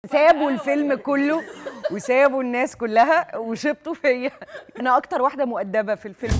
سابوا الفيلم كله وسابوا الناس كلها وشبطوا فيا انا اكتر واحده مؤدبه في الفيلم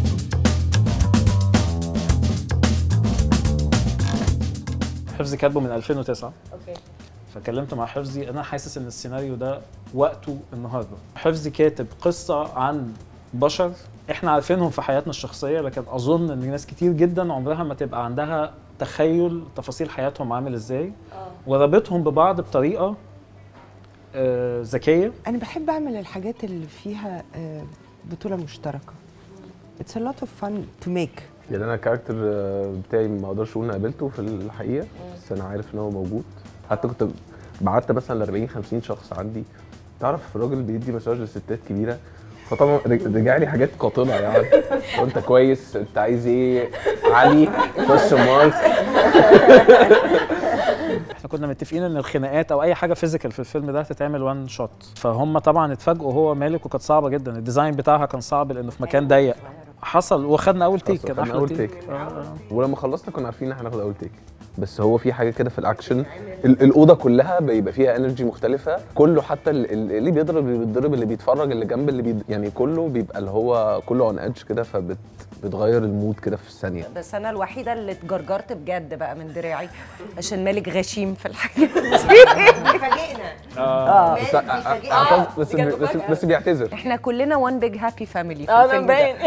حفظي كاتبه من 2009 اوكي فكلمت مع حفظي انا حاسس ان السيناريو ده وقته النهارده حفظي كاتب قصه عن بشر احنا عارفينهم في حياتنا الشخصيه لكن اظن ان ناس كتير جدا عمرها ما تبقى عندها تخيل تفاصيل حياتهم عامل ازاي ورابطهم ببعض بطريقه آه، ذكيه انا بحب اعمل الحاجات اللي فيها آه، بطوله مشتركه It's a lot of fun to make يعني انا الكاركتر آه، بتاعي ما اقدرش اقول إني قابلته في الحقيقه بس انا عارف ان هو موجود حتى كنت بعت مثلا ل 40 50 شخص عندي تعرف الراجل بيدي مساج لستات كبيره فطبعا رج- رجع لي حاجات قاتله يعني لو انت كويس انت عايز ايه علي خش مارك احنا كنا متفقين ان الخناقات او اي حاجه فيزيكال في الفيلم ده هتتعمل وان شوت فهم طبعا اتفاجئوا هو مالك وكانت صعبه جدا الديزاين بتاعها كان صعب لانه في مكان ضيق حصل واخدنا اول تيك حصل، كان خدنا احلى أول تيك تيك. آه، آه. ولما خلصنا كنا عارفين ان احنا هناخد اول تيك بس هو في حاجه كده في الاكشن ال- الاوضه كلها بيبقى فيها انرجي مختلفه كله حتى ال- ال- اللي بيضرب اللي بيتضرب اللي بيتفرج اللي جنب اللي بيد... يعني كله بيبقى اللي هو كله اون ادج كده فبتغير المود كده في الثانيه بس انا الوحيده اللي اتجرجرت بجد بقى من دراعي عشان مالك غشيم في الحاجات دي فاجئنا بس أعتقد- بس بس, بس بيعتذر احنا كلنا وان بيج هابي فاميلي في اه الفيلم من ده باين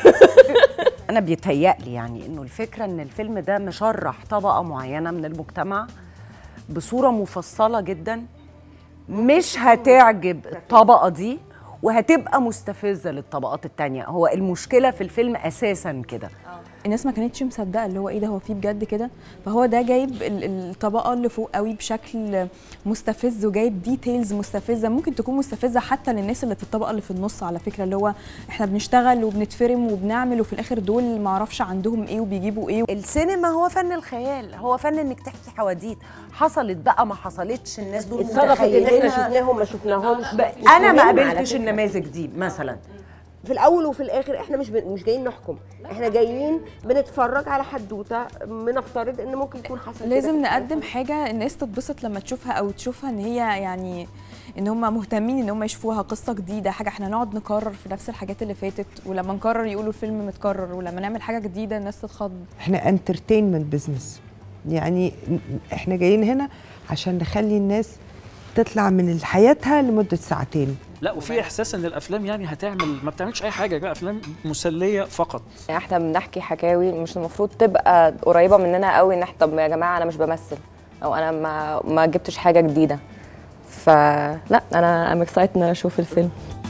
انا بيتهيألي يعني انه الفكره ان الفيلم ده مشرح طبقه معينه من المجتمع بصوره مفصله جدا مش هتعجب الطبقه دي وهتبقى مستفزه للطبقات التانية هو المشكله في الفيلم اساسا كده الناس ما كانتش مصدقه اللي هو ايه ده هو فيه بجد كده فهو ده جايب ال- الطبقه اللي فوق قوي بشكل مستفز وجايب ديتيلز مستفزه ممكن تكون مستفزه حتى للناس اللي في الطبقه اللي في النص على فكره اللي هو احنا بنشتغل وبنتفرم وبنعمل وفي الاخر دول ما اعرفش عندهم ايه وبيجيبوا ايه السينما هو فن الخيال هو فن انك تحكي حواديت حصلت بقى ما حصلتش الناس دول اتصدفت ان احنا متخيلينها. شفناهم ما شفناهمش انا ما مهم على قابلتش فكرة. النماذج دي مثلا في الاول وفي الاخر احنا مش بن... مش جايين نحكم احنا جايين بنتفرج على حدوته بنفترض ان ممكن يكون حصل كده لازم في نقدم الحياة. حاجه الناس تتبسط لما تشوفها او تشوفها ان هي يعني ان هم مهتمين ان هم يشوفوها قصه جديده حاجه احنا نقعد نكرر في نفس الحاجات اللي فاتت ولما نكرر يقولوا الفيلم متكرر ولما نعمل حاجه جديده الناس تتخض احنا انترتينمنت بزنس يعني احنا جايين هنا عشان نخلي الناس تطلع من حياتها لمده ساعتين لا وفي احساس ان الافلام يعني هتعمل ما بتعملش اي حاجه بقى افلام مسليه فقط يعني احنا بنحكي حكاوي مش المفروض تبقى قريبه مننا قوي ان احنا طب يا جماعه انا مش بمثل او انا ما ما جبتش حاجه جديده فلا انا ام اكسايتد ان انا اشوف الفيلم